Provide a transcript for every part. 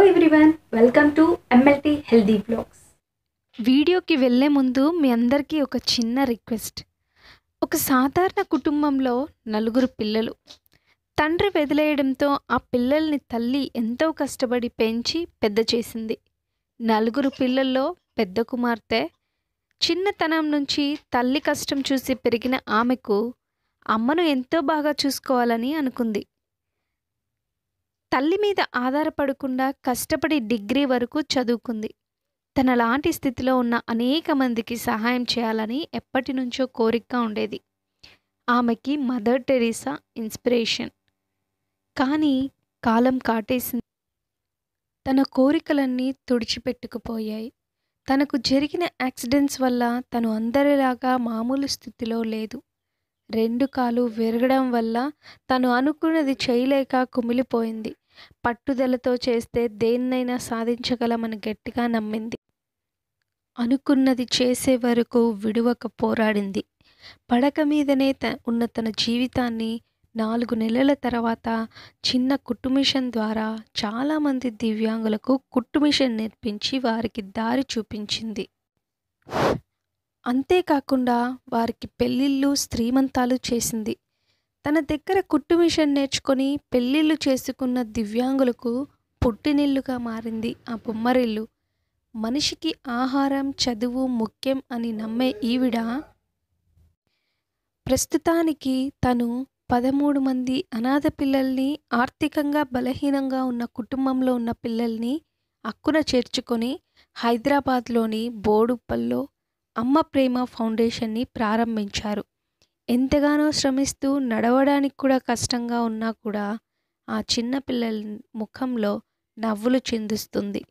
everyone welcome to MLT healthy blogs వీడియోకి వెళ్ళే ముందు మీ అందరికీ ఒక చిన్న రిక్వెస్ట్ ఒక సాధారణ కుటుంబంలో నలుగురు పిల్లలు తండ్రి వదిలేయడంతో ఆ పిల్లల్ని తల్లి ఎంతో కష్టపడి పెంచి పెద్ద చేసింది నలుగురు పిల్లల్లో పెద్ద కుమార్తె చిన్నతనం నుంచి తల్లి కష్టం చూసి పెరిగిన ఆమెకు అమ్మను ఎంతో బాగా చూసుకోవాలని అనుకుంది తల్లి మీద ఆధారపడకుండా కష్టపడి డిగ్రీ వరకు చదువుకుంది తన లాంటి స్థితిలో ఉన్న అనేక మందికి సహాయం చేయాలని ఎప్పటి నుంచో కోరికగా ఉండేది ఆమెకి మదర్ టెరీసా ఇన్స్పిరేషన్ కానీ కాలం కాటేసింది తన కోరికలన్నీ తుడిచిపెట్టుకుపోయాయి తనకు జరిగిన యాక్సిడెంట్స్ వల్ల తను అందరిలాగా మామూలు స్థితిలో లేదు రెండు కాలు విరగడం వల్ల తను అనుకున్నది చేయలేక కుమిలిపోయింది పట్టుదలతో చేస్తే దేన్నైనా సాధించగలమని గట్టిగా నమ్మింది అనుకున్నది చేసే వరకు విడువక పోరాడింది పడక మీదనే త ఉన్న తన జీవితాన్ని నాలుగు నెలల తర్వాత చిన్న కుట్టుమిషన్ ద్వారా చాలామంది దివ్యాంగులకు కుట్టుమిషన్ నేర్పించి వారికి దారి చూపించింది అంతేకాకుండా వారికి పెళ్ళిళ్ళు శ్రీమంతాలు చేసింది తన దగ్గర కుట్టు మిషన్ నేర్చుకొని పెళ్ళిళ్ళు చేసుకున్న దివ్యాంగులకు పుట్టినిల్లుగా మారింది ఆ బొమ్మరిల్లు మనిషికి ఆహారం చదువు ముఖ్యం అని నమ్మే ఈవిడ ప్రస్తుతానికి తను పదమూడు మంది అనాథ పిల్లల్ని ఆర్థికంగా బలహీనంగా ఉన్న కుటుంబంలో ఉన్న పిల్లల్ని అక్కున చేర్చుకొని హైదరాబాద్లోని బోడుప్పల్లో అమ్మ ప్రేమ ఫౌండేషన్ని ప్రారంభించారు ఎంతగానో శ్రమిస్తూ నడవడానికి కూడా కష్టంగా ఉన్నా కూడా ఆ చిన్న పిల్లల ముఖంలో నవ్వులు చిందిస్తుంది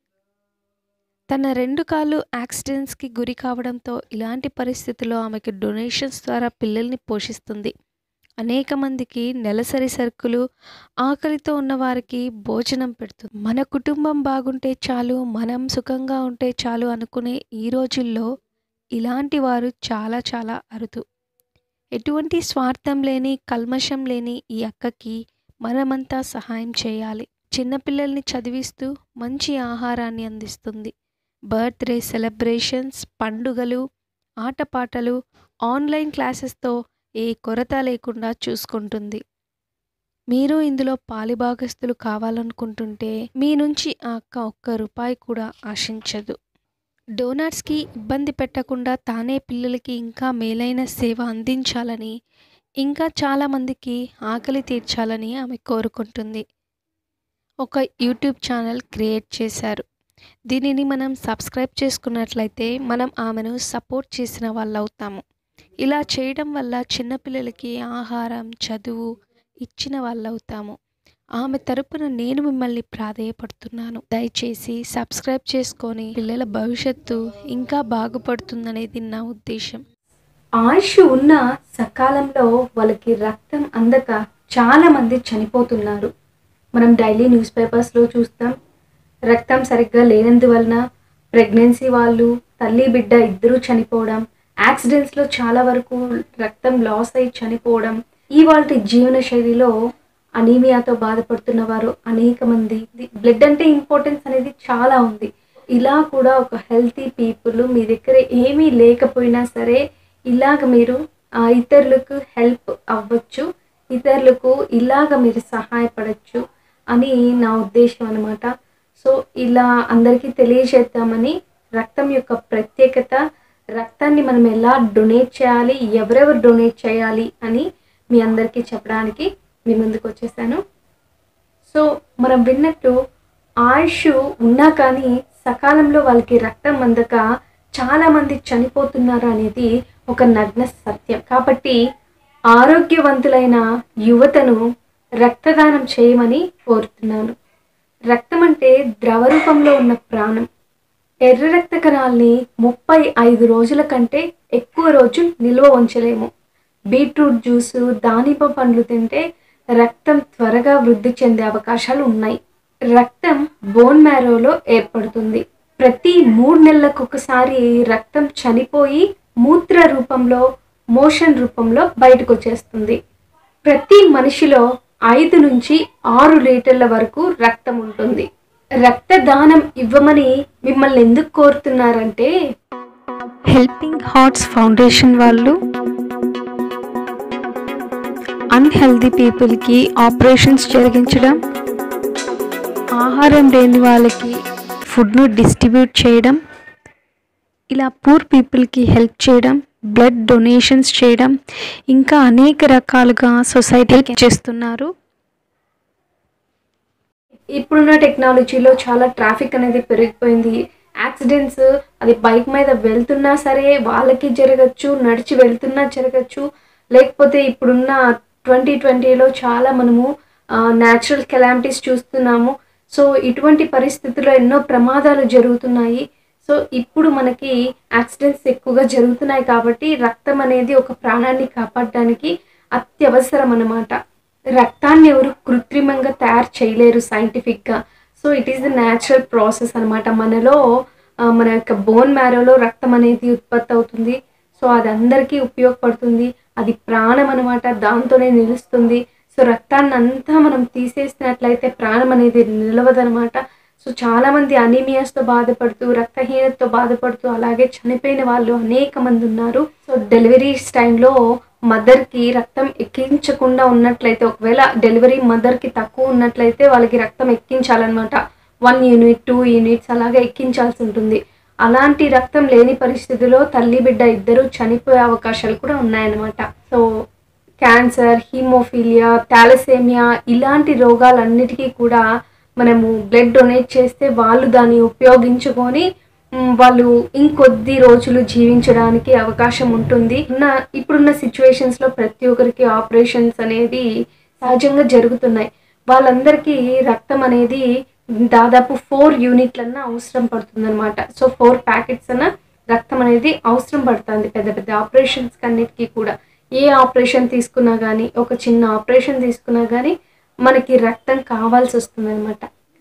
తన రెండు కాళ్ళు యాక్సిడెంట్స్కి గురి కావడంతో ఇలాంటి పరిస్థితుల్లో ఆమెకి డొనేషన్స్ ద్వారా పిల్లల్ని పోషిస్తుంది అనేక మందికి నెలసరి సరుకులు ఆకలితో ఉన్న వారికి భోజనం పెడుతుంది మన కుటుంబం బాగుంటే చాలు మనం సుఖంగా ఉంటే చాలు అనుకునే ఈ రోజుల్లో ఇలాంటి వారు చాలా చాలా అరుదు ఎటువంటి స్వార్థం లేని కల్మషం లేని ఈ అక్కకి మనమంతా సహాయం చేయాలి చిన్నపిల్లల్ని చదివిస్తూ మంచి ఆహారాన్ని అందిస్తుంది బర్త్డే సెలబ్రేషన్స్ పండుగలు ఆటపాటలు ఆన్లైన్ క్లాసెస్తో ఏ కొరత లేకుండా చూసుకుంటుంది మీరు ఇందులో పాలిభాగస్తులు కావాలనుకుంటుంటే మీ నుంచి ఆ అక్క ఒక్క రూపాయి కూడా ఆశించదు డోనర్స్కి ఇబ్బంది పెట్టకుండా తానే పిల్లలకి ఇంకా మేలైన సేవ అందించాలని ఇంకా చాలామందికి ఆకలి తీర్చాలని ఆమె కోరుకుంటుంది ఒక యూట్యూబ్ ఛానల్ క్రియేట్ చేశారు దీనిని మనం సబ్స్క్రైబ్ చేసుకున్నట్లయితే మనం ఆమెను సపోర్ట్ చేసిన వాళ్ళు అవుతాము ఇలా చేయడం వల్ల చిన్నపిల్లలకి ఆహారం చదువు ఇచ్చిన వాళ్ళు అవుతాము ఆమె తరపున నేను మిమ్మల్ని ప్రాధేయపడుతున్నాను దయచేసి సబ్స్క్రైబ్ చేసుకొని పిల్లల భవిష్యత్తు ఇంకా బాగుపడుతుందనేది నా ఉద్దేశం ఆయుష్ ఉన్న సకాలంలో వాళ్ళకి రక్తం అందక చాలా మంది చనిపోతున్నారు మనం డైలీ న్యూస్ పేపర్స్లో చూస్తాం రక్తం సరిగ్గా లేనందువలన ప్రెగ్నెన్సీ వాళ్ళు తల్లి బిడ్డ ఇద్దరూ చనిపోవడం యాక్సిడెంట్స్లో చాలా వరకు రక్తం లాస్ అయి చనిపోవడం ఇవాళ జీవన శైలిలో అనీమియాతో బాధపడుతున్న వారు అనేక మంది బ్లడ్ అంటే ఇంపార్టెన్స్ అనేది చాలా ఉంది ఇలా కూడా ఒక హెల్తీ పీపుల్ మీ దగ్గర ఏమీ లేకపోయినా సరే ఇలాగ మీరు ఆ, ఇతరులకు హెల్ప్ అవ్వచ్చు ఇతరులకు ఇలాగ మీరు సహాయపడచ్చు అని నా ఉద్దేశం అనమాట సో ఇలా అందరికీ తెలియజేద్దామని రక్తం యొక్క ప్రత్యేకత రక్తాన్ని మనం ఎలా డొనేట్ చేయాలి ఎవరెవరు డొనేట్ చేయాలి అని మీ అందరికీ చెప్పడానికి మీ ముందుకు వచ్చేసాను సో మనం విన్నట్టు ఆయుష్ ఉన్నా కానీ సకాలంలో వాళ్ళకి రక్తం అందక చాలా మంది చనిపోతున్నారు అనేది ఒక నగ్న సత్యం కాబట్టి ఆరోగ్యవంతులైన యువతను రక్తదానం చేయమని కోరుతున్నాను రక్తం అంటే ద్రవ రూపంలో ఉన్న ప్రాణం ఎర్ర రక్త కణాల్ని ముప్పై ఐదు రోజుల కంటే ఎక్కువ రోజు నిల్వ ఉంచలేము బీట్రూట్ జ్యూసు దానిమ్మ పండ్లు తింటే రక్తం త్వరగా వృద్ధి చెందే అవకాశాలు ఉన్నాయి రక్తం బోన్ మ్యారోలో ఏర్పడుతుంది ప్రతి మూడు నెలలకు ఒకసారి రక్తం చనిపోయి మూత్ర రూపంలో మోషన్ రూపంలో బయటకు వచ్చేస్తుంది ప్రతి మనిషిలో ఐదు నుంచి ఆరు లీటర్ల వరకు రక్తం ఉంటుంది రక్తదానం ఇవ్వమని మిమ్మల్ని ఎందుకు కోరుతున్నారంటే హెల్పింగ్ హార్ట్స్ ఫౌండేషన్ వాళ్ళు అన్హెల్దీ పీపుల్కి ఆపరేషన్స్ జరిగించడం ఆహారం లేని వాళ్ళకి ఫుడ్ను డిస్ట్రిబ్యూట్ చేయడం ఇలా పూర్ పీపుల్కి హెల్ప్ చేయడం బ్లడ్ డొనేషన్స్ చేయడం ఇంకా అనేక రకాలుగా సొసైటీకి చేస్తున్నారు ఇప్పుడున్న టెక్నాలజీలో చాలా ట్రాఫిక్ అనేది పెరిగిపోయింది యాక్సిడెంట్స్ అది బైక్ మీద వెళ్తున్నా సరే వాళ్ళకి జరగచ్చు నడిచి వెళ్తున్నా జరగచ్చు లేకపోతే ఇప్పుడున్న ట్వంటీ ట్వంటీలో చాలా మనము న్యాచురల్ కెలామిటీస్ చూస్తున్నాము సో ఇటువంటి పరిస్థితుల్లో ఎన్నో ప్రమాదాలు జరుగుతున్నాయి సో ఇప్పుడు మనకి యాక్సిడెంట్స్ ఎక్కువగా జరుగుతున్నాయి కాబట్టి రక్తం అనేది ఒక ప్రాణాన్ని కాపాడడానికి అత్యవసరం అన్నమాట రక్తాన్ని ఎవరు కృత్రిమంగా తయారు చేయలేరు సైంటిఫిక్గా so it is the natural process అనమాట మనలో ఆ, మన యొక్క బోన్ మ్యారోలో రక్తం అనేది ఉత్పత్తి అవుతుంది సో అది అందరికీ ఉపయోగపడుతుంది అది ప్రాణం అనమాట దాంతోనే నిలుస్తుంది సో రక్తాన్ని అంతా మనం తీసేసినట్లయితే ప్రాణం అనేది నిలవదనమాట సో చాలామంది అనీమియాస్తో బాధపడుతూ రక్తహీనతతో బాధపడుతూ అలాగే చనిపోయిన వాళ్ళు అనేక మంది ఉన్నారు సో డెలివరీస్ టైంలో మదర్కి రక్తం ఎక్కించకుండా ఉన్నట్లయితే ఒకవేళ డెలివరీ మదర్కి తక్కువ ఉన్నట్లయితే వాళ్ళకి రక్తం ఎక్కించాలన్నమాట వన్ యూనిట్ టూ యూనిట్స్ అలాగే ఎక్కించాల్సి ఉంటుంది అలాంటి రక్తం లేని పరిస్థితిలో తల్లి బిడ్డ ఇద్దరు చనిపోయే అవకాశాలు కూడా ఉన్నాయన్నమాట సో క్యాన్సర్ హీమోఫీలియా థాలసేమియా ఇలాంటి రోగాలన్నిటికీ కూడా మనము బ్లడ్ డొనేట్ చేస్తే వాళ్ళు దాన్ని ఉపయోగించుకొని మ్, వాళ్ళు ఇంకొద్ది రోజులు జీవించడానికి అవకాశం ఉంటుంది ఉన్న ఇప్పుడున్న సిచ్యువేషన్స్లో ప్రతి ఒక్కరికి ఆపరేషన్స్ అనేది సహజంగా జరుగుతున్నాయి వాళ్ళందరికీ రక్తం అనేది దాదాపు ఫోర్ యూనిట్లన్నా అవసరం పడుతుంది అనమాట సో ఫోర్ ప్యాకెట్స్ అన్న రక్తం అనేది అవసరం పడుతుంది పెద్ద పెద్ద ఆపరేషన్స్ అన్నిటికీ కూడా ఏ ఆపరేషన్ తీసుకున్నా కానీ ఒక చిన్న ఆపరేషన్ తీసుకున్నా కానీ మనకి రక్తం కావాల్సి వస్తుంది అనమాట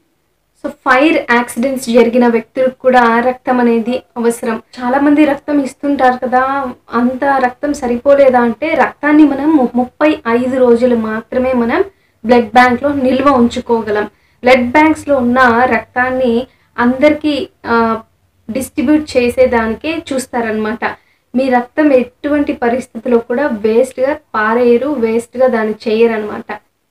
సో ఫైర్ యాక్సిడెంట్స్ జరిగిన వ్యక్తులకు కూడా రక్తం అనేది అవసరం చాలా మంది రక్తం ఇస్తుంటారు కదా అంత రక్తం సరిపోలేదా అంటే రక్తాన్ని మనం ము- ముప్పై ఐదు రోజులు మాత్రమే మనం బ్లడ్ బ్యాంక్లో నిల్వ ఉంచుకోగలం బ్లడ్ బ్యాంక్స్లో ఉన్న రక్తాన్ని అందరికీ డిస్ట్రిబ్యూట్ చేసేదానికే చూస్తారనమాట మీ రక్తం ఎటువంటి పరిస్థితిలో కూడా వేస్ట్గా పారేయరు వేస్ట్గా దాన్ని చేయరనమాట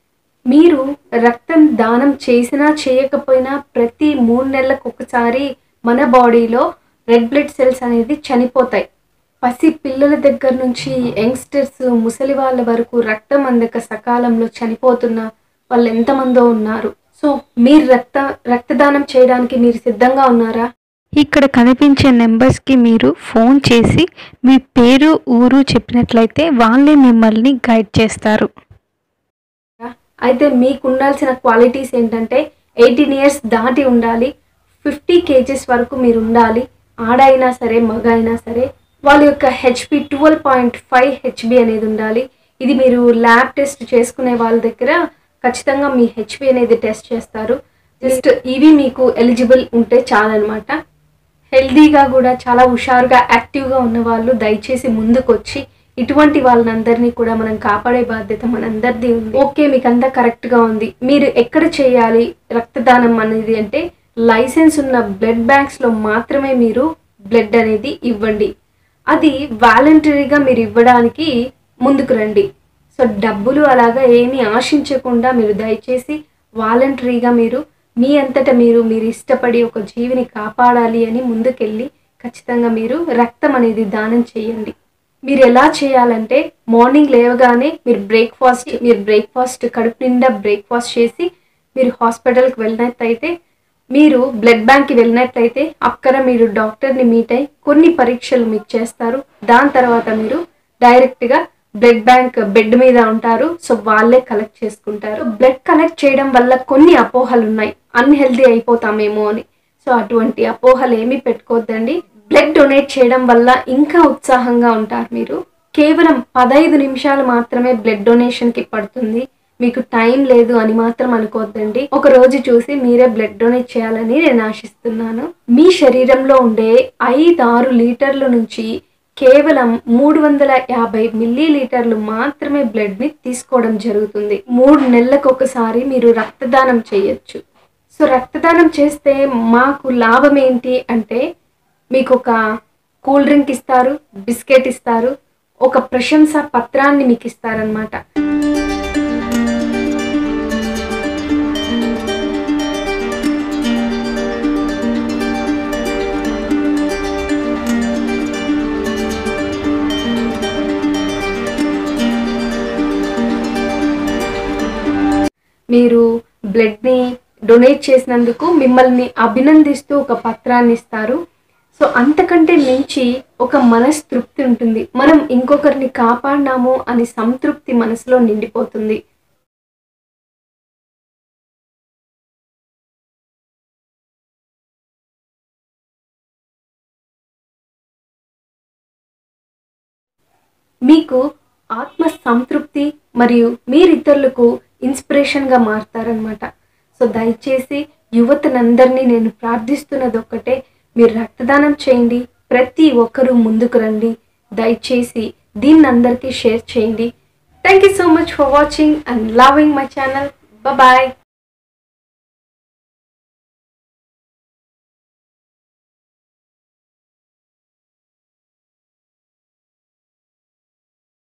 మీరు రక్తం దానం చేసినా చేయకపోయినా ప్రతి మూడు నెలలకు ఒకసారి మన బాడీలో రెడ్ బ్లడ్ సెల్స్ అనేది చనిపోతాయి పసి పిల్లల దగ్గర నుంచి యంగ్స్టర్స్ ముసలి వాళ్ళ వరకు రక్తం అందక సకాలంలో చనిపోతున్న వాళ్ళు ఎంతమందో ఉన్నారు సో మీరు రక్త రక్తదానం చేయడానికి మీరు సిద్ధంగా ఉన్నారా ఇక్కడ కనిపించే నెంబర్స్కి మీరు ఫోన్ చేసి మీ పేరు ఊరు చెప్పినట్లయితే వాళ్ళే మిమ్మల్ని గైడ్ చేస్తారు అయితే మీకు ఉండాల్సిన క్వాలిటీస్ ఏంటంటే ఎయిటీన్ ఇయర్స్ దాటి ఉండాలి ఫిఫ్టీ కేజెస్ వరకు మీరు ఉండాలి ఆడైనా సరే మగ అయినా సరే వాళ్ళ యొక్క HP twelve point five HB అనేది ఉండాలి ఇది మీరు ల్యాబ్ టెస్ట్ చేసుకునే వాళ్ళ దగ్గర ఖచ్చితంగా మీ హెచ్పి అనేది టెస్ట్ చేస్తారు జస్ట్ ఇవి మీకు ఎలిజిబుల్ ఉంటే చాలన్నమాట హెల్దీగా కూడా చాలా హుషారుగా యాక్టివ్గా ఉన్న వాళ్ళు దయచేసి ముందుకొచ్చి ఇటువంటి వాళ్ళనందరినీ కూడా మనం కాపాడే బాధ్యత మనందరిది ఉంది ఓకే మీకు అంతా కరెక్ట్గా ఉంది మీరు ఎక్కడ చేయాలి రక్తదానం అనేది అంటే లైసెన్స్ ఉన్న బ్లడ్ బ్యాంక్స్లో మాత్రమే మీరు బ్లడ్ అనేది ఇవ్వండి అది వాలంటరీగా మీరు ఇవ్వడానికి ముందుకు రండి సో డబ్బులు అలాగా ఏమీ ఆశించకుండా మీరు దయచేసి వాలంటరీగా మీరు మీ అంతటా మీరు మీరు ఇష్టపడి ఒక జీవిని కాపాడాలి అని ముందుకెళ్ళి ఖచ్చితంగా మీరు రక్తం అనేది దానం చేయండి మీరు ఎలా చేయాలంటే మార్నింగ్ లేవగానే మీరు బ్రేక్ఫాస్ట్ మీరు బ్రేక్ఫాస్ట్ కడుపు నిండా బ్రేక్ఫాస్ట్ చేసి మీరు హాస్పిటల్కి వెళ్ళినట్లయితే మీరు బ్లడ్ బ్యాంక్కి వెళ్ళినట్లయితే అక్కడ మీరు డాక్టర్ని మీట్ అయి కొన్ని పరీక్షలు మీకు చేస్తారు దాని తర్వాత మీరు డైరెక్ట్గా బ్లడ్ బ్యాంక్ బెడ్ మీద ఉంటారు సో వాళ్ళే కలెక్ట్ చేసుకుంటారు బ్లడ్ కలెక్ట్ చేయడం వల్ల కొన్ని అపోహలు ఉన్నాయి అన్హెల్దీ అయిపోతామేమో అని సో అటువంటి అపోహలు ఏమీ పెట్టుకోవద్దండి బ్లడ్ డొనేట్ చేయడం వల్ల ఇంకా ఉత్సాహంగా ఉంటారు మీరు కేవలం పదహైదు నిమిషాలు మాత్రమే బ్లడ్ డొనేషన్ కి పడుతుంది మీకు టైం లేదు అని మాత్రం అనుకోవద్దండి ఒక రోజు చూసి మీరే బ్లడ్ డొనేట్ చేయాలని నేను ఆశిస్తున్నాను మీ శరీరంలో ఉండే ఐదు ఆరు లీటర్ల నుంచి కేవలం మూడు వందల యాభై మిల్లీ లీటర్లు మాత్రమే బ్లడ్ ని తీసుకోవడం జరుగుతుంది మూడు నెలలకు ఒకసారి మీరు రక్తదానం చేయొచ్చు సో రక్తదానం చేస్తే మాకు లాభం ఏంటి అంటే మీకు ఒక కూల్ డ్రింక్ ఇస్తారు బిస్కెట్ ఇస్తారు ఒక ప్రశంసా పత్రాన్ని మీకు ఇస్తారనమాట మీరు బ్లడ్ని డొనేట్ చేసినందుకు మిమ్మల్ని అభినందిస్తూ ఒక పత్రాన్ని ఇస్తారు సో అంతకంటే మించి ఒక మనస్తృప్తి ఉంటుంది మనం ఇంకొకరిని కాపాడినాము అని సంతృప్తి మనసులో నిండిపోతుంది మీకు ఆత్మ సంతృప్తి మరియు మీరితరులకు ఇన్స్పిరేషన్గా మారుతారనమాట సో దయచేసి యువతనందరినీ నేను ప్రార్థిస్తున్నది ఒక్కటే మీరు రక్తదానం చేయండి ప్రతి ఒక్కరూ ముందుకు రండి దయచేసి దీన్ని అందరికీ షేర్ చేయండి thank you so much for watching and loving my channel bye